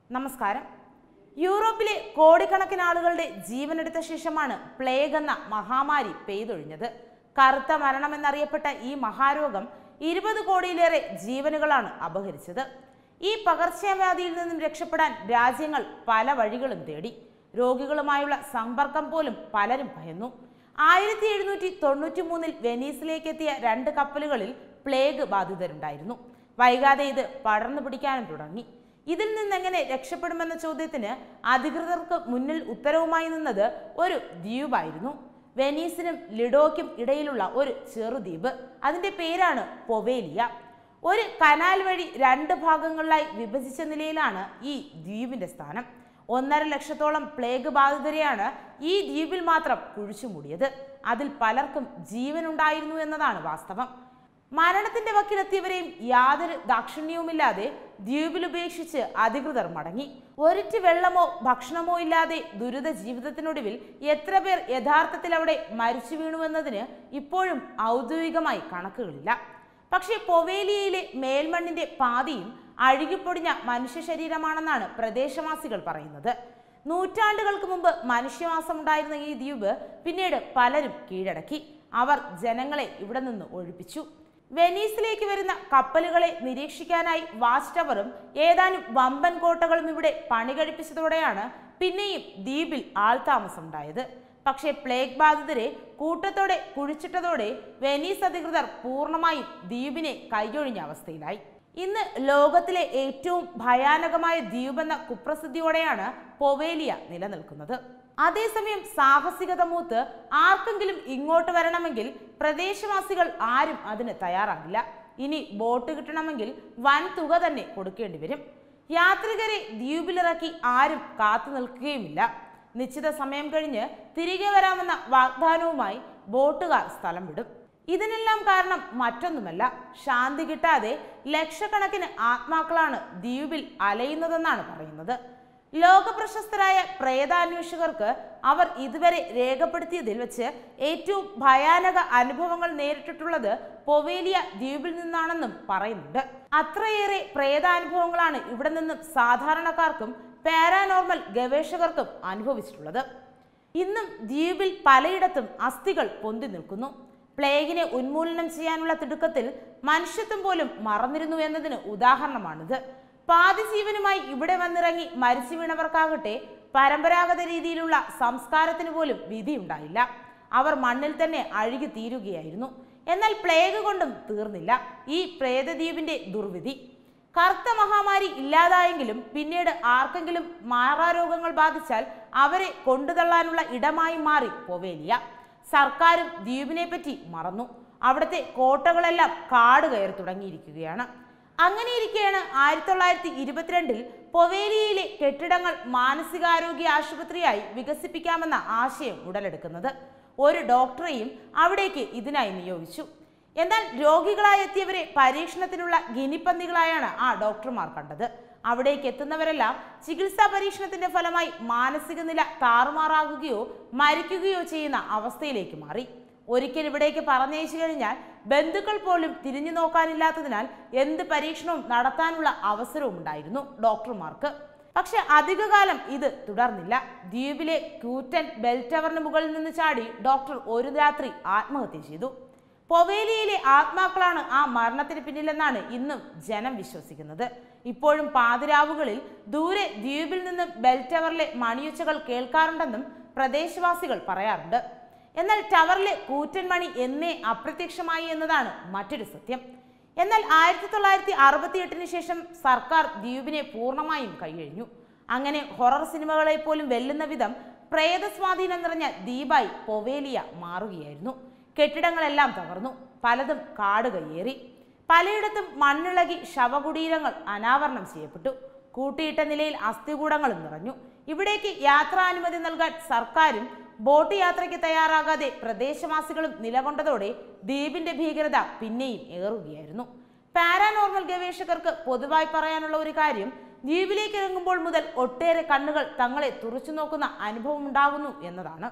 നമസ്കാരം യൂറോപ്പിലെ കോടിക്കണക്കിന് ആളുകളുടെ ജീവനെടുത്ത ശേഷമാണ് പ്ലേഗ് എന്ന മഹാമാരി പെയ്തൊഴിഞ്ഞത് കറുത്ത മരണം എന്നറിയപ്പെട്ട ഈ മഹാരോഗം ഇരുപത് കോടിയിലേറെ ജീവനുകളാണ് അപഹരിച്ചത് ഈ പകർച്ചവ്യാധിയിൽ നിന്നും രക്ഷപ്പെടാൻ രാജ്യങ്ങൾ പല വഴികളും തേടി രോഗികളുമായുള്ള സമ്പർക്കം പോലും പലരും ഭയന്നു ആയിരത്തി എഴുന്നൂറ്റി തൊണ്ണൂറ്റി മൂന്നിൽ വെനീസിലേക്ക് എത്തിയ രണ്ട് കപ്പലുകളിൽ പ്ലേഗ് ബാധിതരുണ്ടായിരുന്നു വൈകാതെ ഇത് പടർന്നു പിടിക്കാനും തുടങ്ങി ഇതിൽ നിന്നെങ്ങനെ രക്ഷപ്പെടുമെന്ന ചോദ്യത്തിന് അധികൃതർക്ക് മുന്നിൽ ഉത്തരവുമായി നിന്നത് ഒരു ദ്വീപായിരുന്നു വെനീസിനും ലിഡോയ്ക്കും ഇടയിലുള്ള ഒരു ചെറുദ്വീപ് അതിന്റെ പേരാണ് പൊവേലിയ ഒരു കനാൽ വഴി രണ്ട് ഭാഗങ്ങളിലായി വിഭജിച്ച നിലയിലാണ് ഈ ദ്വീപിന്റെ സ്ഥാനം ഒന്നര ലക്ഷത്തോളം പ്ലേഗ് ബാധിതരെയാണ് ഈ ദ്വീപിൽ മാത്രം കുഴിച്ചുമൂടിയത് അതിൽ പലർക്കും ജീവനുണ്ടായിരുന്നു എന്നതാണ് വാസ്തവം മരണത്തിന്റെ വക്കിലെത്തിയവരെയും യാതൊരു ദാക്ഷിണ്യവുമില്ലാതെ ദ്വീപിൽ ഉപേക്ഷിച്ച് അധികൃതർ മടങ്ങി ഒരിറ്റ് വെള്ളമോ ഭക്ഷണമോ ഇല്ലാതെ ദുരിത ജീവിതത്തിനൊടുവിൽ എത്ര പേർ യഥാർത്ഥത്തിൽ അവിടെ മരിച്ചു വീണുവെന്നതിന് ഇപ്പോഴും ഔദ്യോഗികമായി കണക്കുകളില്ല പക്ഷേ പൊവേലിയയിലെ മേൽമണ്ണിന്റെ പാതിയും അഴുകിപ്പൊടിഞ്ഞ മനുഷ്യ ശരീരമാണെന്നാണ് പ്രദേശവാസികൾ പറയുന്നത് നൂറ്റാണ്ടുകൾക്ക് മുമ്പ് മനുഷ്യവാസമുണ്ടായിരുന്ന ഈ ദ്വീപ് പിന്നീട് പലരും കീഴടക്കി അവർ ജനങ്ങളെ ഇവിടെ നിന്ന് ഒഴിപ്പിച്ചു വെനീസിലേക്ക് വരുന്ന കപ്പലുകളെ നിരീക്ഷിക്കാനായി വാച്ച് ടവറും ഏതാനും വമ്പൻ കോട്ടകളും ഇവിടെ പണി കഴിപ്പിച്ചതോടെയാണ് പിന്നെയും ദ്വീപിൽ ആൾതാമസമുണ്ടായത് പക്ഷേ പ്ലേഗ് ബാധിതരെ കൂട്ടത്തോടെ കുഴിച്ചിട്ടതോടെ വെനീസ് അധികൃതർ പൂർണ്ണമായും ദ്വീപിനെ കൈയൊഴിഞ്ഞ അവസ്ഥയിലായി ഇന്ന് ലോകത്തിലെ ഏറ്റവും ഭയാനകമായ ദ്വീപെന്ന കുപ്രസിദ്ധിയോടെയാണ് പൊവേലിയ നിലനിൽക്കുന്നത് അതേസമയം സാഹസികത മൂത്ത് ആർക്കെങ്കിലും ഇങ്ങോട്ട് വരണമെങ്കിൽ പ്രദേശവാസികൾ ആരും അതിന് തയ്യാറാകില്ല ഇനി ബോട്ട് കിട്ടണമെങ്കിൽ വൻ തുക തന്നെ കൊടുക്കേണ്ടി വരും യാത്രികരെ ദ്വീപിലിറക്കി ആരും കാത്തു നിൽക്കുകയുമില്ല നിശ്ചിത സമയം കഴിഞ്ഞ് തിരികെ വരാമെന്ന വാഗ്ദാനവുമായി ബോട്ടുകാർ സ്ഥലം വിടും ഇതിനെല്ലാം കാരണം മറ്റൊന്നുമല്ല ശാന്തി കിട്ടാതെ ലക്ഷക്കണക്കിന് ആത്മാക്കളാണ് ദ്വീപിൽ അലയുന്നതെന്നാണ് പറയുന്നത് ലോകപ്രശസ്തരായ പ്രേതാന്വേഷകർക്ക് അവർ ഇതുവരെ രേഖപ്പെടുത്തിയതിൽ വെച്ച് ഏറ്റവും ഭയാനക അനുഭവങ്ങൾ നേരിട്ടിട്ടുള്ളത് പൊവേലിയ ദ്വീപിൽ നിന്നാണെന്നും പറയുന്നുണ്ട് അത്രയേറെ പ്രേതാനുഭവങ്ങളാണ് ഇവിടെ നിന്നും സാധാരണക്കാർക്കും പാരാനോർമൽ ഗവേഷകർക്കും അനുഭവിച്ചിട്ടുള്ളത് ഇന്നും ദ്വീപിൽ പലയിടത്തും അസ്ഥികൾ പൊന്തി നിൽക്കുന്നു പ്ലേഗിനെ ഉന്മൂലനം ചെയ്യാനുള്ള തിടുക്കത്തിൽ മനുഷ്യത്വം പോലും മറന്നിരുന്നു എന്നതിന് ഉദാഹരണമാണിത് പാതി ജീവനുമായി ഇവിടെ വന്നിറങ്ങി മരിച്ചു വീണവർക്കാകട്ടെ പരമ്പരാഗത രീതിയിലുള്ള സംസ്കാരത്തിന് പോലും വിധിയുണ്ടായില്ല അവർ മണ്ണിൽ തന്നെ അഴുകി തീരുകയായിരുന്നു എന്നാൽ പ്ലേഗ് കൊണ്ടും തീർന്നില്ല ഈ പ്രേതദ്വീപിന്റെ ദുർവിധി കറുത്ത മഹാമാരി ഇല്ലാതായെങ്കിലും പിന്നീട് ആർക്കെങ്കിലും മാറാരോഗങ്ങൾ ബാധിച്ചാൽ അവരെ കൊണ്ടുതള്ളാനുള്ള ഇടമായി മാറി പൊവേലിയ സർക്കാരും ദ്വീപിനെ പറ്റി മറന്നു അവിടുത്തെ കോട്ടകളെല്ലാം കാട് കയറി തുടങ്ങിയിരിക്കുകയാണ് അങ്ങനെയിരിക്കെയാണ് ആയിരത്തി തൊള്ളായിരത്തി ഇരുപത്തിരണ്ടിൽ പൊവേലിയയിലെ കെട്ടിടങ്ങൾ മാനസികാരോഗ്യ ആശുപത്രിയായി വികസിപ്പിക്കാമെന്ന ആശയം ഉടലെടുക്കുന്നത് ഒരു ഡോക്ടറെയും അവിടേക്ക് ഇതിനായി നിയോഗിച്ചു എന്നാൽ രോഗികളായി എത്തിയവരെ പരീക്ഷണത്തിനുള്ള ഗിനിപ്പന്തികളായാണ് ആ ഡോക്ടർമാർ കണ്ടത് അവിടേക്ക് എത്തുന്നവരെല്ലാം ചികിത്സാ പരീക്ഷണത്തിന്റെ ഫലമായി മാനസിക നില താറുമാറാകുകയോ മരിക്കുകയോ ചെയ്യുന്ന അവസ്ഥയിലേക്ക് മാറി ഒരിക്കൽ ഇവിടേക്ക് പറഞ്ഞയച്ചു കഴിഞ്ഞാൽ ബന്ധുക്കൾ പോലും തിരിഞ്ഞു നോക്കാനില്ലാത്തതിനാൽ എന്ത് പരീക്ഷണവും നടത്താനുള്ള അവസരവും ഉണ്ടായിരുന്നു ഡോക്ടർമാർക്ക് പക്ഷെ അധികകാലം ഇത് തുടർന്നില്ല ദ്വീപിലെ കൂറ്റൻ ബെൽ ടവറിന് മുകളിൽ നിന്ന് ചാടി ഡോക്ടർ ഒരു രാത്രി ആത്മഹത്യ ചെയ്തു പൊവേലിയയിലെ ആത്മാക്കളാണ് ആ മരണത്തിന് പിന്നിലെന്നാണ് ഇന്നും ജനം വിശ്വസിക്കുന്നത് ഇപ്പോഴും പാതിരാവുകളിൽ ദൂരെ ദ്വീപിൽ നിന്ന് ബെൽ ടവറിലെ മണിയൊച്ചകൾ കേൾക്കാറുണ്ടെന്നും പ്രദേശവാസികൾ പറയാറുണ്ട് എന്നാൽ ടവറിലെ കൂറ്റൻ മണി എന്നേ അപ്രത്യക്ഷമായി എന്നതാണ് മറ്റൊരു സത്യം എന്നാൽ ആയിരത്തി തൊള്ളായിരത്തി അറുപത്തി എട്ടിന് ശേഷം സർക്കാർ ദ്വീപിനെ പൂർണ്ണമായും കൈയഴിഞ്ഞു അങ്ങനെ ഹൊറർ സിനിമകളെ പോലും വെല്ലുന്ന വിധം പ്രേത സ്വാധീനം നിറഞ്ഞ ദ്വീപായി പൊവേലിയ മാറുകയായിരുന്നു കെട്ടിടങ്ങളെല്ലാം തകർന്നു പലതും കാട് കയ്യേറി പലയിടത്തും മണ്ണിളകി ശവകുടീരങ്ങൾ അനാവരണം ചെയ്യപ്പെട്ടു കൂട്ടിയിട്ട നിലയിൽ അസ്ഥികൂടങ്ങളും നിറഞ്ഞു ഇവിടേക്ക് യാത്രാനുമതി നൽകാൻ സർക്കാരും ബോട്ട് യാത്രയ്ക്ക് തയ്യാറാകാതെ പ്രദേശവാസികളും നിലകൊണ്ടതോടെ ദ്വീപിന്റെ ഭീകരത പിന്നെയും ഏറുകയായിരുന്നു പാരാനോർമൽ ഗവേഷകർക്ക് പൊതുവായി പറയാനുള്ള ഒരു കാര്യം ദ്വീപിലേക്ക് ഇറങ്ങുമ്പോൾ മുതൽ ഒട്ടേറെ കണ്ണുകൾ തങ്ങളെ തുറച്ചു നോക്കുന്ന അനുഭവം ഉണ്ടാകുന്നു എന്നതാണ്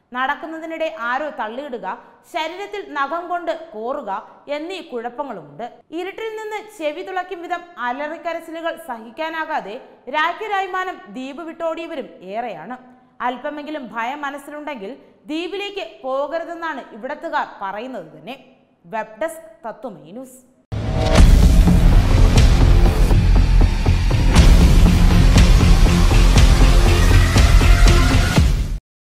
നടക്കുന്നതിനിടെ ആരോ തള്ളിയിടുക ശരീരത്തിൽ നഖം കൊണ്ട് കോറുക എന്നീ കുഴപ്പങ്ങളുമുണ്ട് ഇരുട്ടിൽ നിന്ന് ചെവി തുളയ്ക്കും വിധം അലറിക്കരച്ചിലുകൾ സഹിക്കാനാകാതെ രാജ്യരായ്മാനം ദ്വീപ് വിട്ടോടിയവരും ഏറെയാണ് അല്പമെങ്കിലും ഭയം മനസ്സിലുണ്ടെങ്കിൽ ദ്വീപിലേക്ക് പോകരുതെന്നാണ് ഇവിടത്തുകാർ പറയുന്നത് തന്നെ വെബ് ഡെസ്ക് തത്വമേ ന്യൂസ്